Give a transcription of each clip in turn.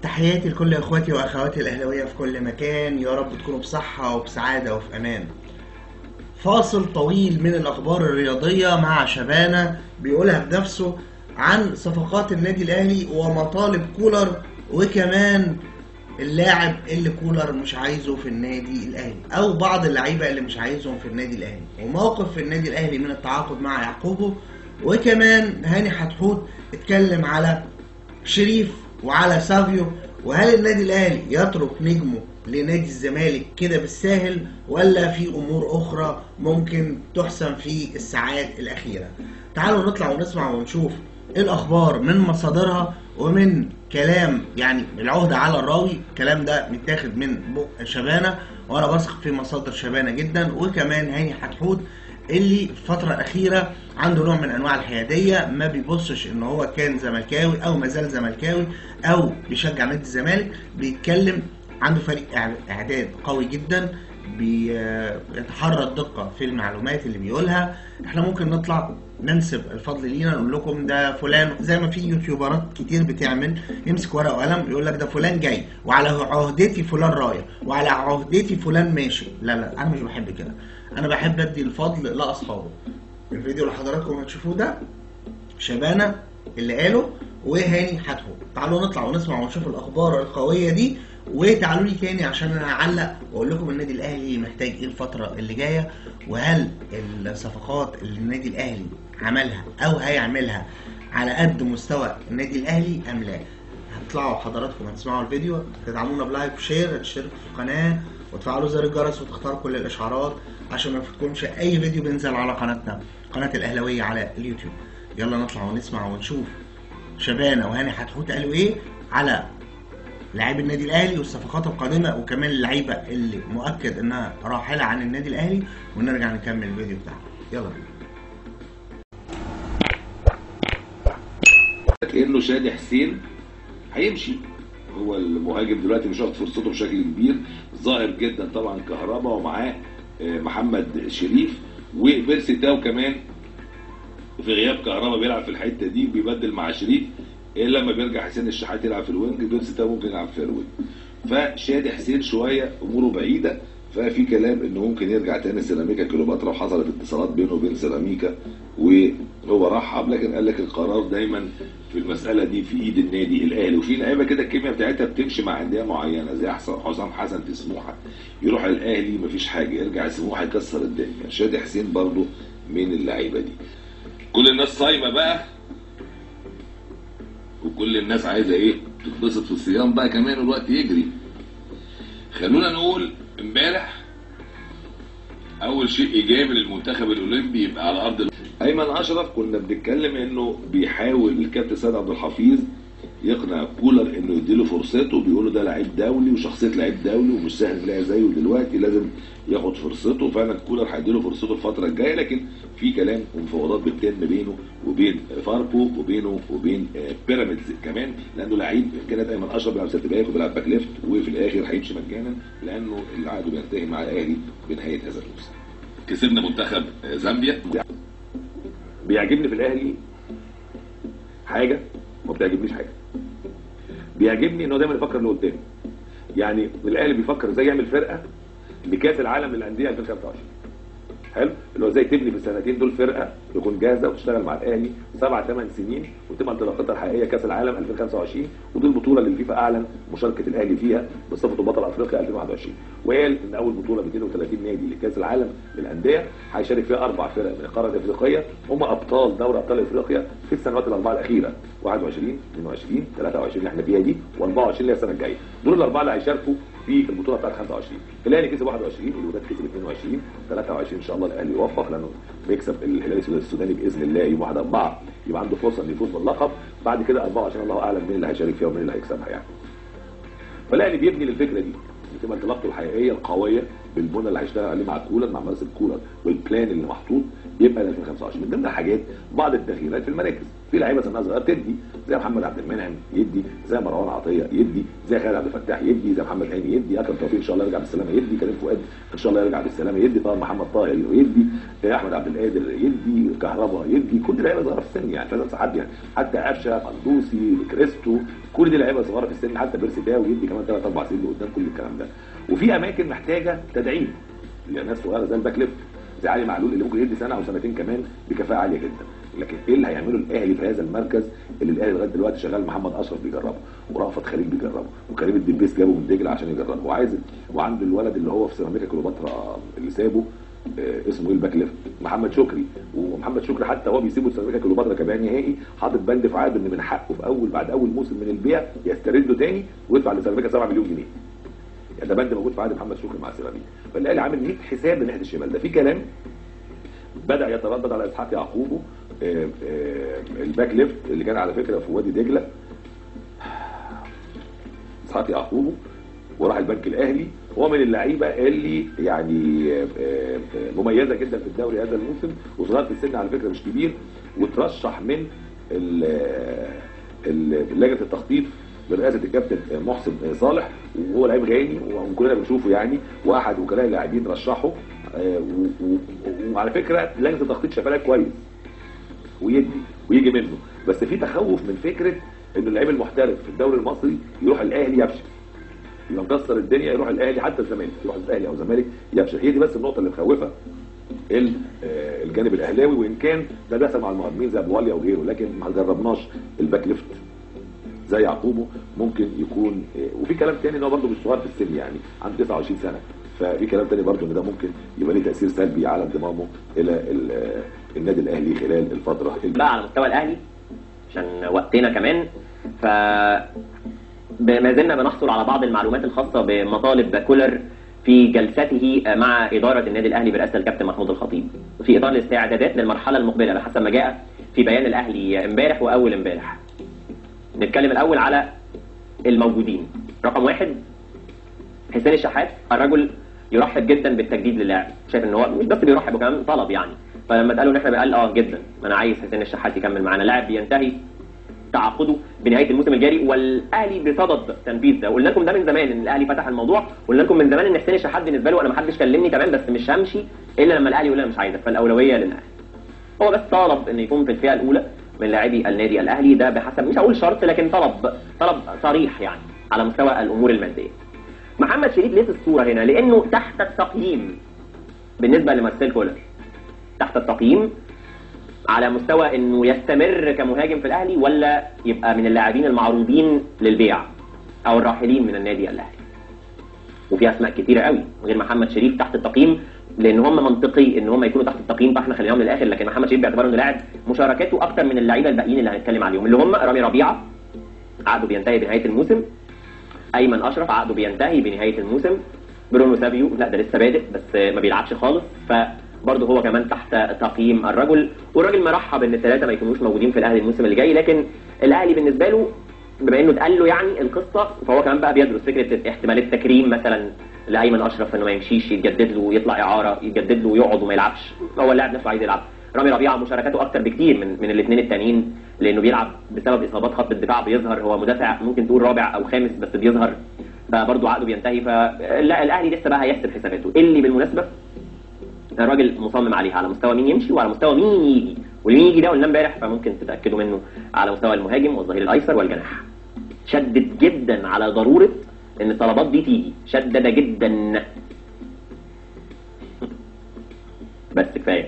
تحياتي لكل اخواتي واخواتي الاهلاويه في كل مكان يا رب تكونوا بصحه وبسعاده وفي امان فاصل طويل من الاخبار الرياضيه مع شبانه بيقولها بنفسه عن صفقات النادي الاهلي ومطالب كولر وكمان اللاعب اللي كولر مش عايزه في النادي الاهلي او بعض اللعيبه اللي مش عايزهم في النادي الاهلي وموقف في النادي الاهلي من التعاقد مع يعقوبه وكمان هاني حتحوت اتكلم على شريف وعلى سافيو وهل النادي الاهلي يترك نجمه لنادي الزمالك كده بالساهل ولا في امور اخرى ممكن تحسم في الساعات الاخيره تعالوا نطلع ونسمع ونشوف ايه الاخبار من مصادرها ومن كلام يعني العهده على الراوي الكلام ده متاخد من بق شبانه وانا بثق في مصادر شبانه جدا وكمان هاني حتحوت اللي في الفترة الأخيرة عنده نوع من أنواع الحيادية ما بيبصش إن هو كان زملكاوي أو مازال زملكاوي أو بيشجع نادي الزمالك بيتكلم عنده فريق إعداد قوي جدا بيتحرى الدقة في المعلومات اللي بيقولها احنا ممكن نطلع ننسب الفضل لينا نقول لكم ده فلان زي ما في يوتيوبرات كتير بتعمل يمسك ورقه وقلم يقول لك ده فلان جاي وعلى عهدتي فلان رايح وعلى عهدتي فلان ماشي لا لا انا مش بحب كده انا بحب ادي الفضل لاصحابه الفيديو اللي حضراتكم هتشوفوه ده شبانه اللي قاله وهاني حتحو تعالوا نطلع ونسمع ونشوف الاخبار القويه دي وتعالوا لي تاني عشان انا هعلق واقول لكم النادي الاهلي محتاج ايه الفتره اللي جايه وهل الصفقات اللي النادي الاهلي عملها او هيعملها على قد مستوى النادي الاهلي ام لا هتطلعوا حضراتكم هتسمعوا الفيديو تدعمونا بلايك وشير تشتركوا في القناه وتفعلوا زر الجرس وتختاروا كل الاشعارات عشان ما يفوتكمش اي فيديو بينزل على قناتنا قناه الاهلاويه على اليوتيوب يلا نطلع ونسمع ونشوف شبانه وهاني حتحوت قالوا ايه على لاعبي النادي الاهلي والصفقات القادمه وكمان اللعيبه اللي مؤكد انها راحله عن النادي الاهلي ونرجع نكمل الفيديو بتاعنا يلا بينا كانه شادي حسين هيمشي هو المهاجم دلوقتي مش واخد فرصته بشكل كبير ظاهر جدا طبعا كهربا ومعاه محمد شريف وبيرسي تاو كمان في غياب كهربا بيلعب في الحته دي بيبدل مع شريف الا لما بيرجع حسين الشحات يلعب في الوينج بيرسي تاو ممكن يلعب في الوينج فشادي حسين شويه اموره بعيده ففي كلام انه ممكن يرجع تاني سيراميكا كليوباترا وحصلت اتصالات بينه وبين سيراميكا وهو رحب لكن قال لك القرار دايما في المساله دي في ايد النادي الاهلي وفي لعيبه كده الكيمياء بتاعتها بتمشي مع انديه معينه زي حسام حسن في سموحه يروح الاهلي مفيش حاجه يرجع سموحه يكسر الدنيا شادي حسين برضو من اللعيبه دي كل الناس صايمه بقى وكل الناس عايزه ايه تتبسط في الصيام بقى كمان والوقت يجري خلونا نقول امبارح اول شيء ايجابي للمنتخب الاولمبي يبقى على ارض ايمن اشرف كنا بنتكلم انه بيحاول الكابتن سيد عبد الحفيظ يقنع كولر انه يديله فرصته بيقولوا ده لعيب دولي وشخصيه لعيب دولي ومش سهل نلاقي زيه دلوقتي لازم ياخد فرصته فعلا كولر هيديله فرصته الفتره الجايه لكن في كلام ومفاوضات بتتم بينه وبين فاركو وبينه وبين بيراميدز كمان لانه لعيب امكانيات ايمن اشرف بيلعب سيرت باك وبيلعب باك ليفت وفي الاخر هيمشي مجانا لانه العقد بينتهي مع الاهلي بنهايه هذا الموسم. كسبنا منتخب زامبيا بيعجبني في الاهلي حاجه وما بتعجبنيش حاجه بيعجبني انه دايما يفكر لقدام يعني الاهلي بيفكر ازاي يعمل فرقه لكاس العالم للانديه 2025 حلو اللي هو ازاي تبني في السنتين دول فرقه تكون جاهزه وتشتغل مع الاهلي سبع ثمان سنين وتبقى انطلاقتها الحقيقيه كاس العالم 2025 ودي البطوله اللي الفيفا اعلن مشاركه الاهلي فيها بصفته بطل افريقيا 2021 وقال ان اول بطوله 230 نادي لكاس العالم للانديه هيشارك فيها اربع فرق من القاره الافريقيه هم ابطال دوري ابطال افريقيا في السنوات الاربعه الاخيره 21 22 23 اللي احنا فيها دي و24 اللي هي السنه الجايه دول الاربعه اللي هيشاركوا في البطوله بتاعت 25 الاهلي كسب 21 الوداد كسب 22 23 ان شاء الله الاهلي يوفق لانه بيكسب الهلال السوداني باذن الله يوم 1 4 يبقى عنده فرصه انه يفوز باللقب بعد كده 24 الله اعلم مين اللي هيشارك فيها ومين اللي هيكسبها يعني فالاهلي بيبني للفكره دي بتبقى انطلاقته الحقيقيه القويه بالبنى اللي هيشتغل عليه مع كولر مع مدرسه كولر والبلان اللي محطوط يبقى 2025 من ضمن الحاجات بعض التغييرات في المراكز في لعيبه سنها صغير تدي زي محمد عبد المنعم يدي زي مروان عطيه يدي زي خالد عبد الفتاح يدي زي محمد هاني يدي اكرم توفيق ان شاء الله يرجع بالسلامه يدي كريم فؤاد ان شاء الله يرجع بالسلامه يدي طاهر محمد طاهر يدي احمد عبد القادر يدي كهربا يدي كل لعيبه صغيره في السن يعني مش لازم حد يعني حتى قفشه قندوسي كريستو كل دي لعيبه صغيره في السن حتى بيرسي تاو يدي كمان ثلاث اربع سنين قدام كل الكلام ده وفي اماكن محتاجه تدعيم يعني ناس صغيره زي الباك ليفت زي علي معلول اللي ممكن يدي سنه او سنتين كمان بكفاءه عاليه جدا لكن ايه اللي هيعمله الاهلي في هذا المركز اللي الاهلي لغايه دلوقتي شغال محمد اشرف بيجربه ورأفت خليل بيجربه وكريم الدبيس جابه من دجله عشان يجربه وعايز وعنده الولد اللي هو في سيراميكا كليوباترا اللي سابه آه، اسمه ايه الباك ليفت محمد شكري ومحمد شكري حتى هو بيسيبه سيراميكا كليوباترا كمان نهائي حاطط بند في عقده ان من حقه في اول بعد اول موسم من البيع يسترده تاني ويدفع لسيراميكا 7 مليون جنيه يعني ده بند موجود في عقد محمد شكري مع سيراميكا فالاهلي عامل 100 حساب من ناحيه الشمال ده في كلام بدا يتردد على اسحاق يعقوبه آه، آه، الباك ليفت اللي كان على فكره في وادي دجله اسحاق يعقوبه وراح البنك الاهلي هو من اللعيبه اللي يعني آه، آه، آه، مميزه جدا في الدوري هذا الموسم وصغير في السن على فكره مش كبير وترشح من ال- ال- لجنه التخطيط برئاسه الكابتن محسن صالح وهو لعيب غاني وكلنا بنشوفه يعني واحد وكلاء اللاعبين رشحه آه، و- و- وعلى فكره لجنه التخطيط شغاله كويس ويدي ويجي منه بس في تخوف من فكره ان اللعيب المحترف في الدوري المصري يروح الاهلي يفشل يبقى مكسر الدنيا يروح الاهلي حتى الزمالك يروح الاهلي او الزمالك يفشل هي دي بس النقطه اللي مخوفه ال- آه، الجانب الاهلاوي وان كان ده دخل مع المهاجمين زي ابو علي او غيره لكن ما جربناش الباك ليفت زي يعقوبه ممكن يكون آه، وفي كلام تاني ان هو برضه مش صغير في السن يعني عنده 29 سنه ففي كلام تاني برضه ان ده ممكن يبقى ليه تاثير سلبي على انضمامه الى ال- آه، النادي الاهلي خلال الفتره اللي بقى على مستوى الاهلي عشان وقتنا كمان ف ما زلنا بنحصل على بعض المعلومات الخاصه بمطالب كولر في جلسته مع اداره النادي الاهلي برئاسه الكابتن محمود الخطيب في اطار الاستعدادات للمرحله المقبله بحسب ما جاء في بيان الاهلي امبارح واول امبارح نتكلم الاول على الموجودين رقم واحد حسين الشحات الرجل يرحب جدا بالتجديد للاعب شايف ان هو مش بس بيرحب وكمان طلب يعني فلما اتقالوا ان احنا قال اه جدا انا عايز حسين الشحات يكمل معانا لاعب بينتهي تعاقده بنهايه الموسم الجاري والاهلي بصدد تنفيذ ده قلنا لكم ده من زمان ان الاهلي فتح الموضوع قلنا لكم من زمان ان حسين الشحات بالنسبه له انا ما حدش كلمني كمان بس مش همشي الا لما الاهلي يقول انا مش عايزك فالاولويه للاهلي هو بس طلب ان يكون في الفئه الاولى من لاعبي النادي الاهلي ده بحسب مش هقول شرط لكن طلب طلب صريح يعني على مستوى الامور الماديه محمد شريف ليه في الصوره هنا لانه تحت التقييم بالنسبه لمارسيل كولر تحت التقييم على مستوى انه يستمر كمهاجم في الاهلي ولا يبقى من اللاعبين المعروضين للبيع او الراحلين من النادي الاهلي وفي اسماء كتيره قوي غير محمد شريف تحت التقييم لان هم منطقي ان هم يكونوا تحت التقييم فاحنا خليناهم للاخر لكن محمد شريف باعتباره انه لاعب مشاركاته اكتر من اللعيبه الباقيين اللي هنتكلم عليهم اللي هم رامي ربيعه عقده بينتهي بنهايه الموسم ايمن اشرف عقده بينتهي بنهايه الموسم برونو سابيو لا ده لسه بادئ بس ما بيلعبش خالص فبرضه هو كمان تحت تقييم الرجل والراجل مرحب ان الثلاثه ما يكونوش موجودين في الاهلي الموسم اللي جاي لكن الاهلي بالنسبه له بما انه اتقال له يعني القصه فهو كمان بقى بيدرس فكره احتمال التكريم مثلا لايمن اشرف انه ما يمشيش يتجدد له ويطلع اعاره يتجدد له ويقعد وما يلعبش هو اللاعب نفسه عايز يلعب رامي ربيعه مشاركاته اكتر بكتير من من الاثنين التانيين لانه بيلعب بسبب اصابات خط الدفاع بيظهر هو مدافع ممكن تقول رابع او خامس بس بيظهر فبرضه عقده بينتهي فالاهلي لسه بقى هيحسب حساباته اللي بالمناسبه الراجل مصمم عليها على مستوى مين يمشي وعلى مستوى مين يجي والمين يجي ده قلنا امبارح فممكن تتاكدوا منه على مستوى المهاجم والظهير الايسر والجناح شدد جدا على ضروره ان الطلبات دي تيجي شدد جدا بس كفايه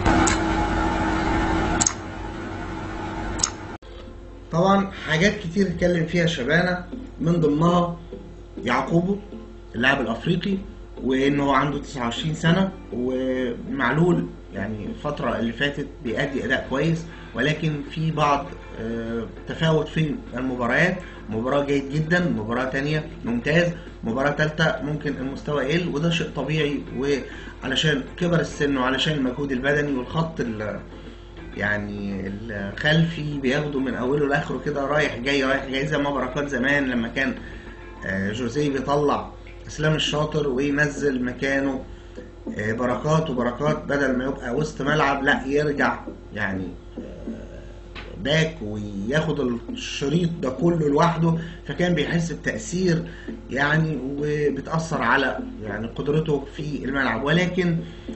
طبعا حاجات كتير اتكلم فيها شبانة من ضمنها يعقوبه اللاعب الافريقي وان هو عنده 29 سنة ومعلول يعني الفترة اللي فاتت بيأدي اداء كويس ولكن في بعض آه، تفاوت في المباريات مباراة جيد جدا مباراة تانية ممتاز مباراة تالتة ممكن المستوى يقل وده شيء طبيعي وعلشان كبر السن وعلشان المجهود البدني والخط ال- يعني الخلفي بياخده من اوله لاخره كده رايح جاي رايح جاي زي ما بركات زمان لما كان آه، جوزيه بيطلع اسلام الشاطر وينزل مكانه آه، بركات وبركات بدل ما يبقى وسط ملعب لا يرجع يعني آه، باك وياخد الشريط ده كله لوحده فكان بيحس بتأثير يعني وبتأثر على يعني قدرته في الملعب ولكن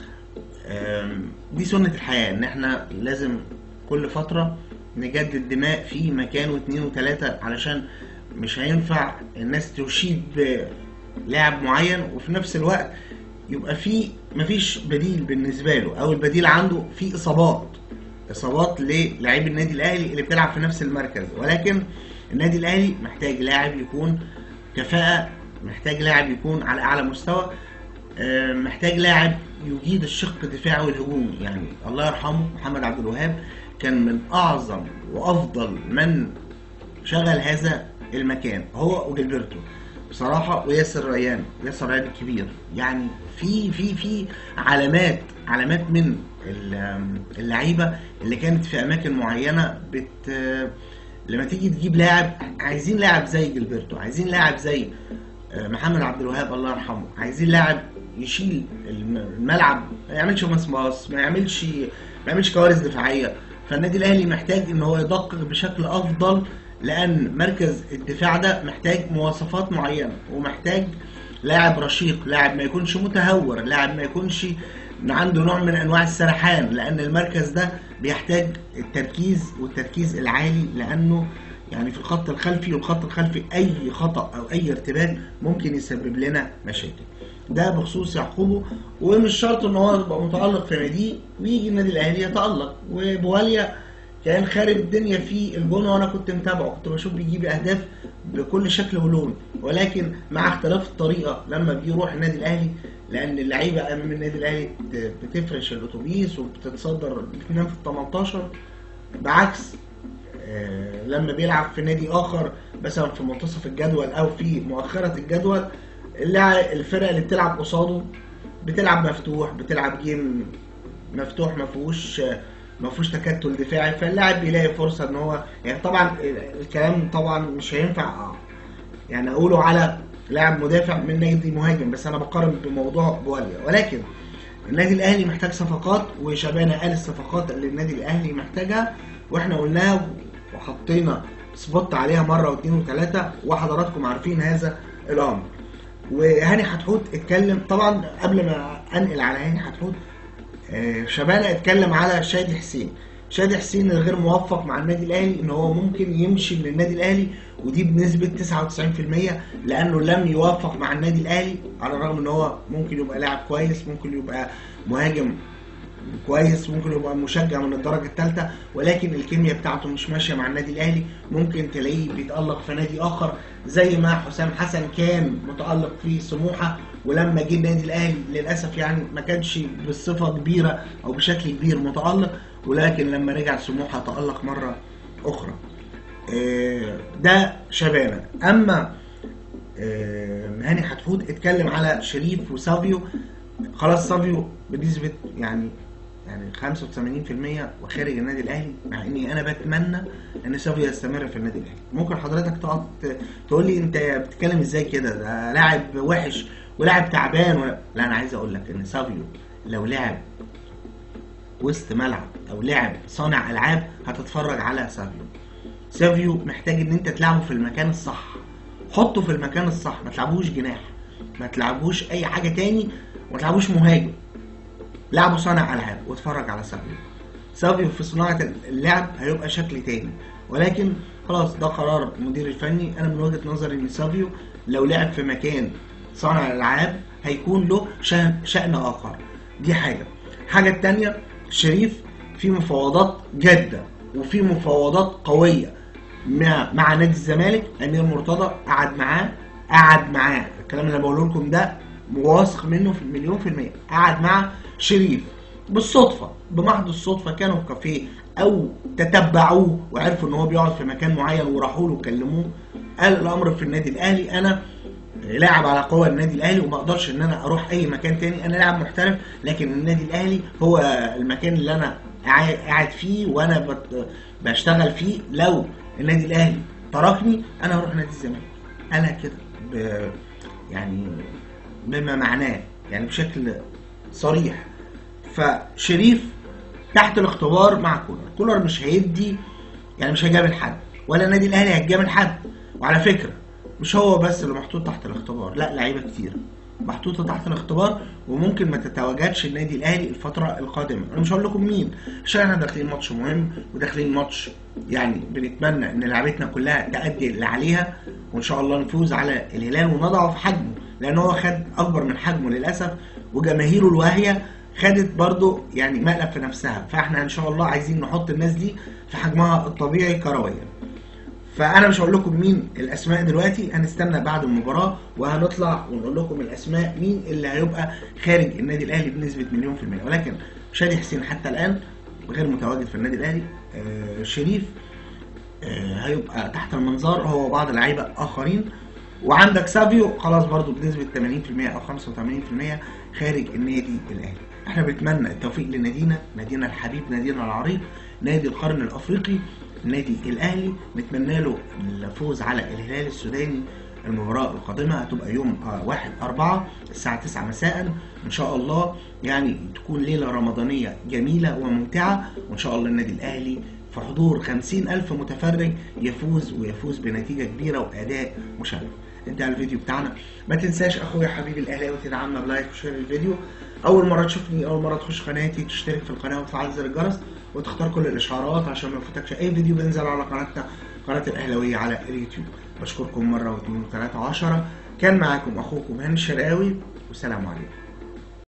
آم، دي سنة الحياة ان احنا لازم كل فترة نجدد دماء في مكان واثنين وثلاثة علشان مش هينفع الناس تشيد بلاعب معين وفي نفس الوقت يبقى في مفيش بديل بالنسبة له او البديل عنده في اصابات اصابات للاعبي النادي الاهلي اللي بتلعب في نفس المركز ولكن النادي الاهلي محتاج لاعب يكون كفاءة محتاج لاعب يكون على اعلى مستوى آه، محتاج لاعب يجيد الشق الدفاعي والهجومي يعني الله يرحمه محمد عبد الوهاب كان من اعظم وافضل من شغل هذا المكان هو وجilberto بصراحة وياسر ريان ياسر ريان الكبير يعني في في في علامات علامات من ال- اللعيبة اللي كانت في أماكن معينة بت لما تيجي تجيب لاعب عايزين لاعب زي جilberto عايزين لاعب زي آه، محمد عبد الوهاب الله يرحمه عايزين لاعب يشيل الم- الملعب ما يعملش مصمص ما يعملش ما يعملش كوارث دفاعيه فالنادي الاهلي محتاج ان هو يدقق بشكل افضل لان مركز الدفاع ده محتاج مواصفات معينه ومحتاج لاعب رشيق لاعب ما يكونش متهور لاعب ما يكونش عنده نوع من انواع السرحان لان المركز ده بيحتاج التركيز والتركيز العالي لانه يعني في الخط الخلفي والخط الخلفي اي خطا او اي ارتباك ممكن يسبب لنا مشاكل ده بخصوص يعقوبه ومش شرط ان هو يبقى متالق في ناديه ويجي النادي الاهلي يتالق وبواليا كان خارب الدنيا في الجون وانا كنت متابعه كنت بشوف بيجيب اهداف بكل شكل ولون ولكن مع اختلاف الطريقه لما بيروح النادي الاهلي لان اللعيبه امام النادي الاهلي بت- بتفرش الاتوبيس وبتتصدر بتنام في ال 18 بعكس آه، لما بيلعب في نادي اخر مثلا في منتصف الجدول او في مؤخره الجدول اللاعب الفرق اللي بتلعب قصاده بتلعب مفتوح بتلعب جيم مفتوح ما فيهوش ما فيهوش تكتل دفاعي فاللاعب بيلاقي فرصه ان هو يعني طبعا الكلام طبعا مش هينفع يعني اقوله على لاعب مدافع من نادي مهاجم بس انا بقارن بموضوع بواليا ولكن النادي الاهلي محتاج صفقات وشبانه قال الصفقات اللي النادي الاهلي محتاجها واحنا قلناها وحطينا سبوت عليها مره واثنين وثلاثه وحضراتكم عارفين هذا الامر وهاني حتحوت اتكلم طبعا قبل ما انقل على هاني حتحوت آه، شبانه اتكلم على شادي حسين شادي حسين الغير موفق مع النادي الاهلي ان هو ممكن يمشي من النادي الاهلي ودي بنسبه 99% لانه لم يوافق مع النادي الاهلي على الرغم ان هو ممكن يبقى لاعب كويس ممكن يبقى مهاجم كويس ممكن يبقى مشجع من الدرجه الثالثه ولكن الكيمياء بتاعته مش ماشيه مع النادي الاهلي ممكن تلاقيه بيتالق في نادي اخر زي ما حسام حسن كان متالق في سموحه ولما جه النادي الاهلي للاسف يعني ما كانش بصفه كبيره او بشكل كبير متالق ولكن لما رجع سموحه تالق مره اخرى آه، ده شبانه اما آه، هاني حتحوت اتكلم على شريف وسافيو خلاص سافيو بنسبه يعني يعني 85% وخارج النادي الاهلي مع اني انا بتمنى ان سافيو يستمر في النادي الاهلي ممكن حضرتك تقعد ت- تقول لي انت بتتكلم ازاي كده ده لاعب وحش ولاعب تعبان ولا لا انا عايز اقول لك ان سافيو لو لعب وسط ملعب او لعب صانع العاب هتتفرج على سافيو سافيو محتاج ان انت تلعبه في المكان الصح حطه في المكان الصح ما تلعبوش جناح ما تلعبوش اي حاجه تاني وما تلعبوش مهاجم لعبه صانع العاب واتفرج على سافيو سافيو في صناعه اللعب هيبقى شكل تاني ولكن خلاص ده قرار المدير الفني انا من وجهه نظري ان سافيو لو لعب في مكان صانع الالعاب هيكون له شأن, شأن اخر دي حاجه الحاجه التانيه شريف في مفاوضات جاده وفي مفاوضات قويه مع مع نادي الزمالك امير مرتضى قعد معاه قعد معاه الكلام اللي بقوله لكم ده واثق منه في المليون في المية قعد مع شريف بالصدفة بمحض الصدفة كانوا في كافيه أو تتبعوه وعرفوا إن هو بيقعد في مكان معين وراحوا له وكلموه قال الأمر في النادي الأهلي أنا لاعب على قوة النادي الأهلي وما أقدرش إن أنا أروح أي مكان تاني أنا لاعب محترف لكن النادي الأهلي هو المكان اللي أنا قاعد قاعد فيه وأنا بت- بشتغل فيه لو النادي الأهلي تركني أنا هروح نادي الزمالك أنا كده ب- يعني بما معناه يعني بشكل صريح فشريف تحت الاختبار مع كولر كولر مش هيدي يعني مش هيجامل حد ولا النادي الاهلي هيجامل حد وعلى فكره مش هو بس اللي محطوط تحت الاختبار لا لعيبه كتير محطوطه تحت الاختبار وممكن ما تتواجدش النادي الاهلي الفتره القادمه انا مش هقول لكم مين عشان احنا داخلين ماتش مهم وداخلين ماتش يعني بنتمنى ان لعبتنا كلها تأدي اللي عليها وان شاء الله نفوز على الهلال ونضعه في حجمه لان هو خد اكبر من حجمه للاسف وجماهيره الواهيه خدت برضو يعني مقلب في نفسها فاحنا ان شاء الله عايزين نحط الناس دي في حجمها الطبيعي كرويا فانا مش هقول لكم مين الاسماء دلوقتي هنستنى بعد المباراه وهنطلع ونقول لكم الاسماء مين اللي هيبقى خارج النادي الاهلي بنسبه مليون في الميه ولكن شادي حسين حتى الان غير متواجد في النادي الاهلي آه شريف آه هيبقى تحت المنظار هو وبعض لعيبه اخرين وعندك سافيو خلاص برضو بنسبه 80% او 85% خارج النادي الاهلي احنا بنتمنى التوفيق لنادينا نادينا الحبيب نادينا العريق نادي القرن الافريقي النادي الاهلي نتمنى له الفوز على الهلال السوداني المباراة القادمة هتبقى يوم آه، واحد أربعة الساعة تسعة مساء إن شاء الله يعني تكون ليلة رمضانية جميلة وممتعة وإن شاء الله النادي الأهلي في حضور خمسين ألف متفرج يفوز ويفوز بنتيجة كبيرة وأداء مشرف انتهى الفيديو بتاعنا ما تنساش اخويا حبيبي الاهلاوي تدعمنا بلايك وشير الفيديو اول مره تشوفني اول مره تخش قناتي تشترك في القناه وتفعل زر الجرس وتختار كل الاشعارات عشان ما يفوتكش اي فيديو بينزل على قناتنا قناه الاهلاويه على اليوتيوب بشكركم مره واثنين وثلاثه وعشرة كان معاكم اخوكم هاني الشرقاوي والسلام عليكم